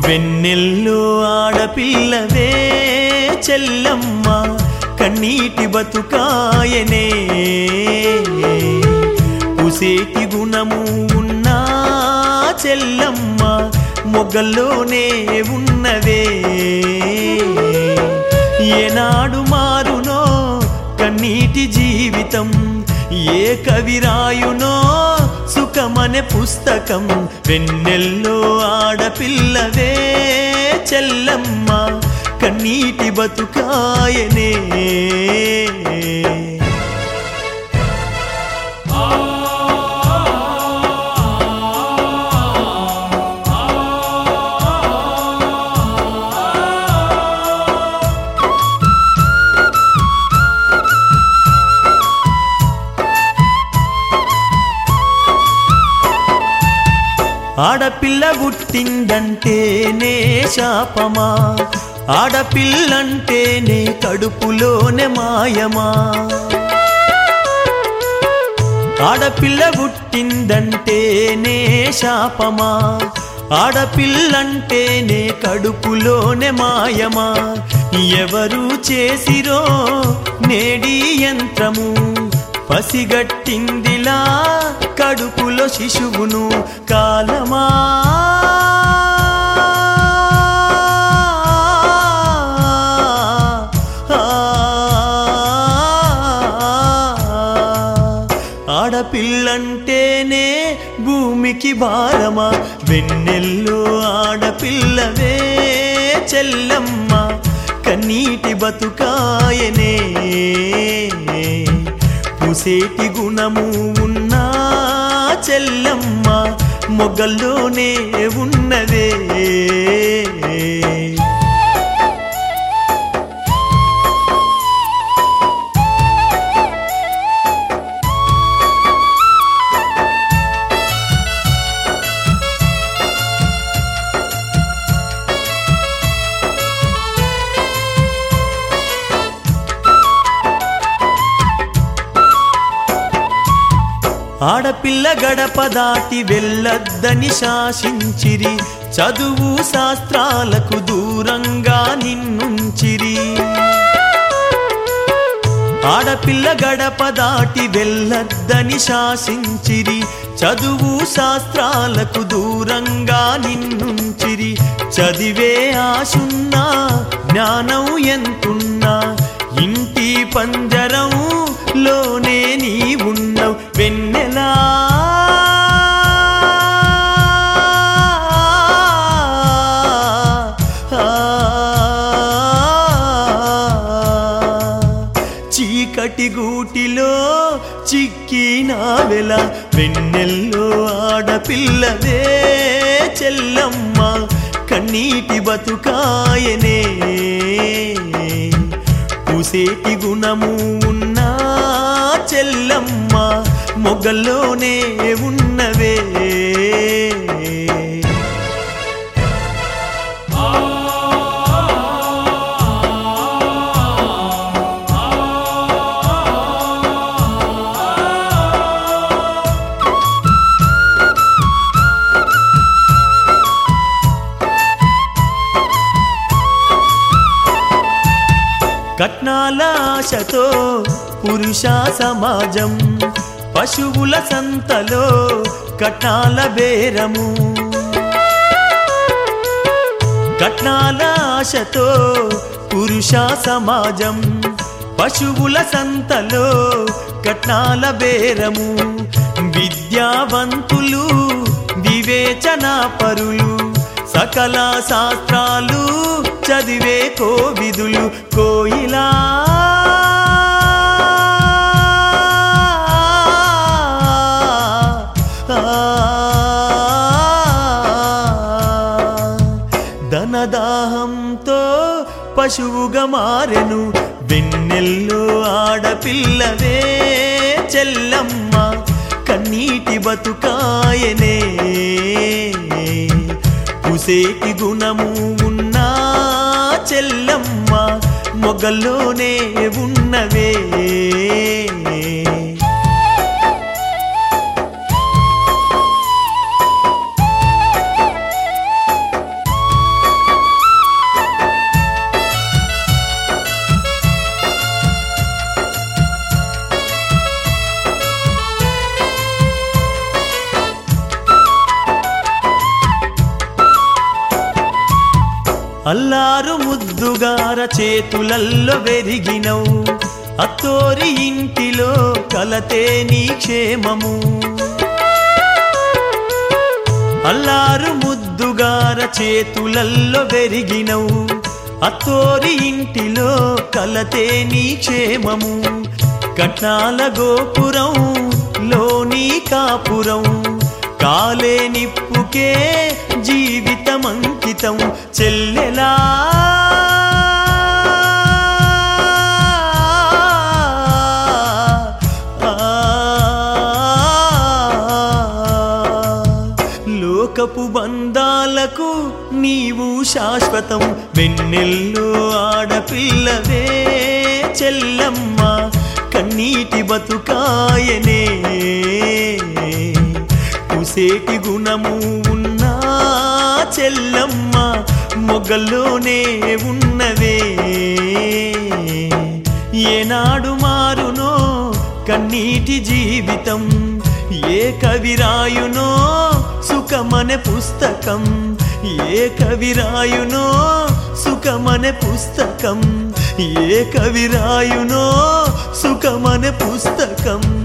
వెన్నెల్లో ఆడపిల్లవే చెల్లమ్మ కన్నీటి బతుకాయనే ఉసేటి గుణము ఉన్నా చెల్లమ్మ మొగ్గల్లోనే ఉన్నవే ఏనాడు మారునో కన్నీటి జీవితం ఏ కవిరాయునో సుఖమనే పుస్తకం వెన్నెల్లో ఆడపిల్లవే చెల్లమ్మ కన్నీటి బతుకాయనే ఆడపిల్ల పుట్టిందంటేనే శాపమా ఆడపిల్లంటేనే కడుపులోనే మాయమా ఆడపిల్ల పుట్టిందంటేనే శాపమా ఆడపిల్లంటేనే కడుపులోనే మాయమా ఎవరు చేసిరో నేడి యంత్రము పసిగట్టిందిలా కడుపులో శిశువును కాలమా ఆడపిల్లంటేనే భూమికి భారమా వెన్నెల్లో ఆడపిల్లవే చెల్లమ్మ కన్నీటి బతుకాయనే పుసేటి గుణము ఉన్నా చెల్లమ్మ మొగ్గల్లోనే ఉన్నదే ఆడపిల్ల గడప దాటి వెళ్ళొద్దని శాసించిరి చదువు శాస్త్రాలకు దూరంగా నిన్నుంచిరి ఆడపిల్ల గడప దాటి వెళ్ళొద్దని శాసించిరి చదువు శాస్త్రాలకు దూరంగా నిన్నుంచిరి చదివే ఆశున్నా జ్ఞానం ఎంతున్నా ఇంటి పంజరం లోనే నీ ఉన్నవు వెన్నెలా చీకటి గూటిలో చిక్కినావెల వెన్నెల్లో ఆడపిల్లవే చెల్లమ్మ కన్నీటి బతుకాయనే పూసేటి గుణము ఉన్నా చెల్లమ్మ మొగ్గల్లోనే ఉన్నవే కట్నాల ఆశతో పురుష సమాజం పశువుల సంతలో కట్నాల బేరము కట్నాల ఆశతో పురుష సమాజం పశువుల సంతలో కట్నాల బేరము విద్యావంతులు వివేచన పరులు సకల శాస్త్రాలు చదివే కోవిదులు కోయిలా ధనదాహంతో పశువుగా మారెను వెన్నెల్లో ఆడపిల్లవే చెల్లమ్మ కన్నీటి బతుకాయనే పుసేటి గుణము ఉన్నా చెల్లమ్మ మొగ్గల్లోనే ఉన్నవే అల్లారు ముద్దుగార చేతులల్లో వెరిగినవు అత్తోరి ఇంటిలో కలతే నీ క్షేమము అల్లారు ముద్దుగార చేతులల్లో వెరిగినవు అత్తోరి ఇంటిలో కలతే నీ క్షేమము కట్నాల గోపురం లోని కాపురం కాలే నిప్పుకే జీవితమంకితం చెల్లెలా లోకపు బంధాలకు నీవు శాశ్వతం వెన్నెల్లో ఆడపిల్లవే చెల్లమ్మ కన్నీటి బతుకాయనే కుసేటి గుణము ఉన్నా చెల్లమ్మ మొగ్గల్లోనే ఉన్నవే ఏనాడు మారునో కన్నీటి జీవితం ఏ కవిరాయునో సుఖమనే పుస్తకం ఏ కవిరాయునో సుఖమనే పుస్తకం ఏ కవిరాయునో సుఖమనే పుస్తకం